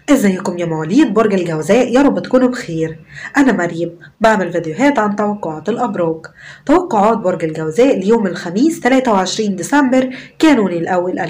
ازيكم يا مواليد برج الجوزاء يا رب تكونوا بخير انا مريم بعمل فيديوهات عن توقعات الابراج توقعات برج الجوزاء ليوم الخميس 23 ديسمبر كانوني الاول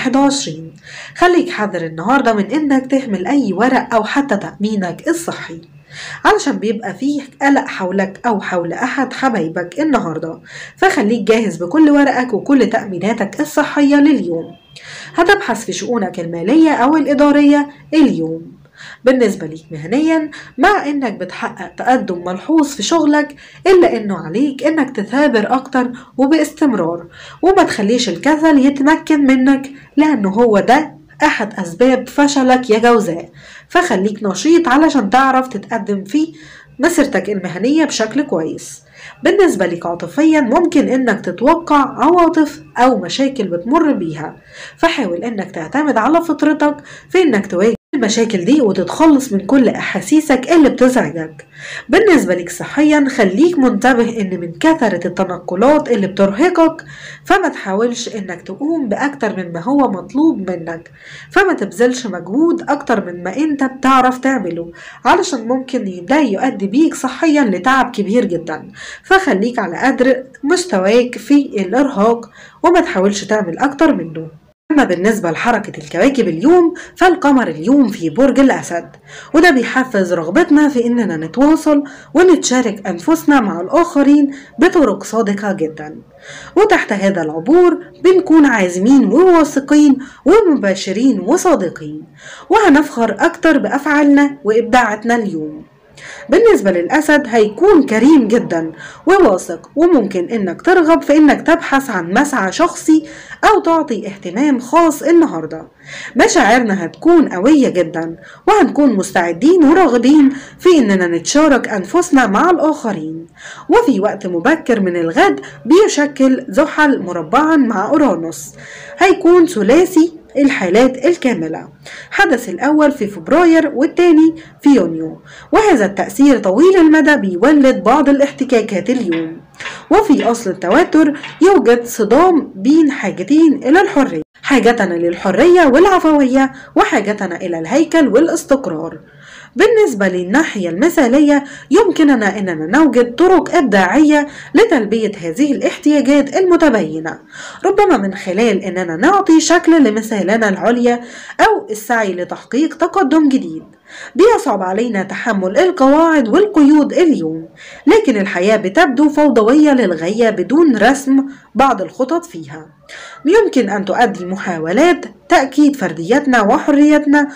2021 خليك حذر النهارده من انك تهمل اي ورق او حتى تامينك الصحي علشان بيبقى فيه قلق حولك أو حول أحد حبايبك النهاردة فخليك جاهز بكل ورقك وكل تأميناتك الصحية لليوم هتبحث في شؤونك المالية أو الإدارية اليوم بالنسبة ليك مهنيا مع انك بتحقق تقدم ملحوظ في شغلك الا انه عليك انك تثابر اكتر وباستمرار وما تخليش الكسل يتمكن منك لانه هو ده أحد أسباب فشلك يا جوزاء فخليك نشيط علشان تعرف تتقدم في مسيرتك المهنية بشكل كويس بالنسبة لك عاطفيا ممكن انك تتوقع عواطف او مشاكل بتمر بيها فحاول انك تعتمد على فطرتك في انك تواجه المشاكل دي وتتخلص من كل احاسيسك اللي بتزعجك بالنسبة لك صحيا خليك منتبه ان من كثرة التنقلات اللي بترهقك فما تحاولش انك تقوم باكتر من ما هو مطلوب منك فما تبذلش مجهود اكتر من ما انت بتعرف تعمله علشان ممكن ده يؤدي بيك صحيا لتعب كبير جدا فخليك على قدر مستواك في الارهاق وما تحاولش تعمل اكتر منه أما بالنسبة لحركة الكواكب اليوم فالقمر اليوم في برج الأسد وده بيحفز رغبتنا في إننا نتواصل ونتشارك أنفسنا مع الآخرين بطرق صادقة جدا وتحت هذا العبور بنكون عازمين وواثقين ومباشرين وصادقين وهنفخر أكتر بأفعالنا وإبداعاتنا اليوم بالنسبة للأسد هيكون كريم جدا وواثق وممكن إنك ترغب في إنك تبحث عن مسعى شخصي أو تعطي اهتمام خاص النهاردة مشاعرنا هتكون قوية جدا وهنكون مستعدين وراغبين في إننا نتشارك أنفسنا مع الآخرين وفي وقت مبكر من الغد بيشكل زحل مربعا مع أورانوس هيكون ثلاثي الحالات الكاملة حدث الأول في فبراير والثاني في يونيو وهذا التأثير طويل المدى بيولد بعض الاحتكاكات اليوم وفي أصل التوتر يوجد صدام بين حاجتين إلى الحرية حاجتنا للحرية والعفوية وحاجتنا إلى الهيكل والاستقرار بالنسبة للناحية المثالية يمكننا أننا نوجد طرق إبداعية لتلبية هذه الاحتياجات المتباينة ربما من خلال أننا نعطي شكل لمثالنا العليا أو السعي لتحقيق تقدم جديد بيصعب علينا تحمل القواعد والقيود اليوم لكن الحياة بتبدو فوضوية للغاية بدون رسم بعض الخطط فيها يمكن أن تؤدي المحاولات تأكيد فرديتنا وحريتنا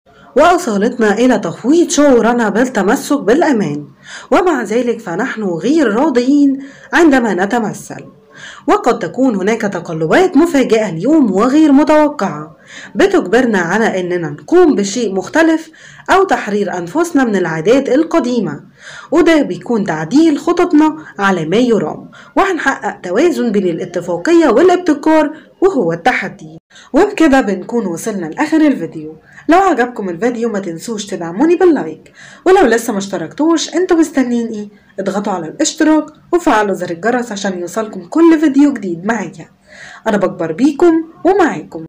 وأصالتنا إلى تفويض شعورنا بالتمسك بالأمان ومع ذلك فنحن غير راضيين عندما نتمثل وقد تكون هناك تقلبات مفاجئة اليوم وغير متوقعة بتجبرنا على أننا نقوم بشيء مختلف أو تحرير أنفسنا من العادات القديمة وده بيكون تعديل خططنا على ما يرام وهنحقق توازن بين الاتفاقية والابتكار وهو التحدي وبكده بنكون وصلنا لآخر الفيديو لو عجبكم الفيديو ما تنسوش تدعموني باللايك ولو لسه ما اشتركتوش انتوا مستنيين ايه اضغطوا على الاشتراك وفعلوا زر الجرس عشان يوصلكم كل فيديو جديد معايا انا بكبر بيكم ومعاكم